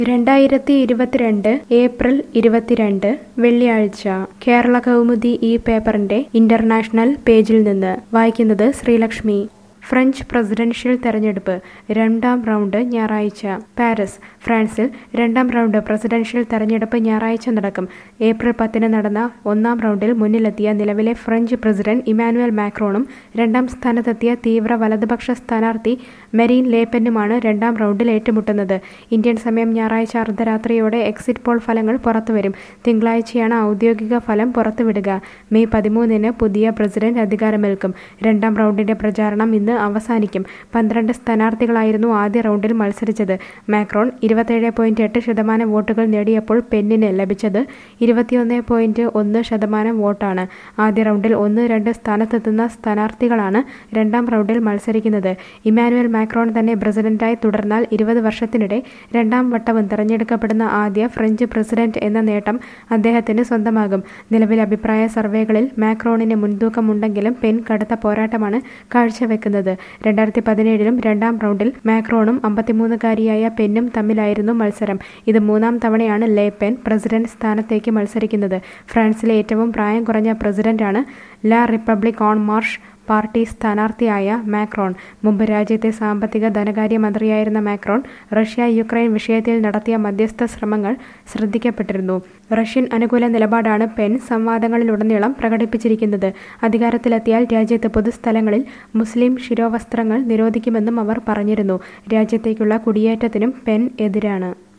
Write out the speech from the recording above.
രണ്ടായിരത്തി ഇരുപത്തിരണ്ട് ഏപ്രിൽ ഇരുപത്തിരണ്ട് വെള്ളിയാഴ്ച കേരള കൗമുദി ഈ പേപ്പറിന്റെ ഇന്റർനാഷണൽ പേജിൽ നിന്ന് വായിക്കുന്നത് ശ്രീലക്ഷ്മി ഫ്രഞ്ച് പ്രസിഡൻഷ്യൽ തെരഞ്ഞെടുപ്പ് രണ്ടാം റൗണ്ട് ഞായറാഴ്ച പാരീസ് ഫ്രാൻസിൽ രണ്ടാം റൗണ്ട് പ്രസിഡൻഷ്യൽ തെരഞ്ഞെടുപ്പ് ഞായറാഴ്ച നടക്കും ഏപ്രിൽ പത്തിന് നടന്ന ഒന്നാം റൗണ്ടിൽ മുന്നിലെത്തിയ നിലവിലെ ഫ്രഞ്ച് പ്രസിഡന്റ് ഇമാനുവൽ മാക്രോണും രണ്ടാം സ്ഥാനത്തെത്തിയ തീവ്ര വലതുപക്ഷ സ്ഥാനാർത്ഥി മെരീൻ ലേപ്പനുമാണ് രണ്ടാം റൗണ്ടിൽ ഏറ്റുമുട്ടുന്നത് ഇന്ത്യൻ സമയം ഞായറാഴ്ച അർദ്ധരാത്രിയോടെ എക്സിറ്റ് പോൾ ഫലങ്ങൾ പുറത്തുവരും തിങ്കളാഴ്ചയാണ് ഔദ്യോഗിക ഫലം പുറത്തുവിടുക മെയ് പതിമൂന്നിന് പുതിയ പ്രസിഡന്റ് അധികാരമേൽക്കും രണ്ടാം റൗണ്ടിന്റെ പ്രചാരണം ഇന്ന് അവസാനിക്കും പന്ത്രണ്ട് സ്ഥാനാർത്ഥികളായിരുന്നു ആദ്യ റൗണ്ടിൽ മത്സരിച്ചത് മാക്രോൺ ഇരുപത്തേഴ് പോയിന്റ് എട്ട് ശതമാനം വോട്ടുകൾ നേടിയപ്പോൾ പെന്നിന് ലഭിച്ചത് ഇരുപത്തിയൊന്ന് പോയിന്റ് ഒന്ന് ശതമാനം വോട്ടാണ് ആദ്യ റൗണ്ടിൽ ഒന്ന് രണ്ട് സ്ഥാനത്തെത്തുന്ന സ്ഥാനാർത്ഥികളാണ് രണ്ടാം റൗണ്ടിൽ മത്സരിക്കുന്നത് ഇമാനുവൽ മാക്രോൺ തന്നെ പ്രസിഡന്റായി തുടർന്നാൽ ഇരുപത് വർഷത്തിനിടെ രണ്ടാം വട്ടവും തെരഞ്ഞെടുക്കപ്പെടുന്ന ആദ്യ ഫ്രഞ്ച് പ്രസിഡന്റ് എന്ന നേട്ടം അദ്ദേഹത്തിന് സ്വന്തമാകും നിലവിൽ അഭിപ്രായ സർവേകളിൽ മാക്രോണിന് മുൻതൂക്കമുണ്ടെങ്കിലും പെൻ കടുത്ത പോരാട്ടമാണ് കാഴ്ചവെക്കുന്നത് രണ്ടായിരത്തി പതിനേഴിലും രണ്ടാം റൗണ്ടിൽ മാക്രോണും അമ്പത്തിമൂന്നുകാരിയായ പെന്നും തമ്മിലായിരുന്നു മത്സരം ഇത് മൂന്നാം തവണയാണ് ലേ പെൻ പ്രസിഡന്റ് സ്ഥാനത്തേക്ക് മത്സരിക്കുന്നത് ഫ്രാൻസിലെ ഏറ്റവും പ്രായം കുറഞ്ഞ പ്രസിഡന്റാണ് La Republic En Marche party സ്ഥാനാർത്ഥിയായ മാക്രോൺ മുമ്പ് രാജ്യത്തെ സാമ്പത്തിക ധനകാര്യ മന്ത്രിയായിരുന്ന മാക്രോൺ റഷ്യ യുക്രൈൻ വിഷയത്തിൽ നടത്തിയ മധ്യസ്ഥ ശ്രമങ്ങൾ ശ്രദ്ധിക്കപ്പെട്ടിരുന്നു റഷ്യൻ അനുകൂല നിലപാടാണ് പെൻ സംവാദങ്ങളിലുടനീളം പ്രകടിപ്പിച്ചിരിക്കുന്നത് അധികാരത്തിലെത്തിയാൽ രാജ്യത്ത് പൊതുസ്ഥലങ്ങളിൽ മുസ്ലിം ശിരോവസ്ത്രങ്ങൾ നിരോധിക്കുമെന്നും അവർ പറഞ്ഞിരുന്നു രാജ്യത്തേക്കുള്ള കുടിയേറ്റത്തിനും പെൻ എതിരാണ്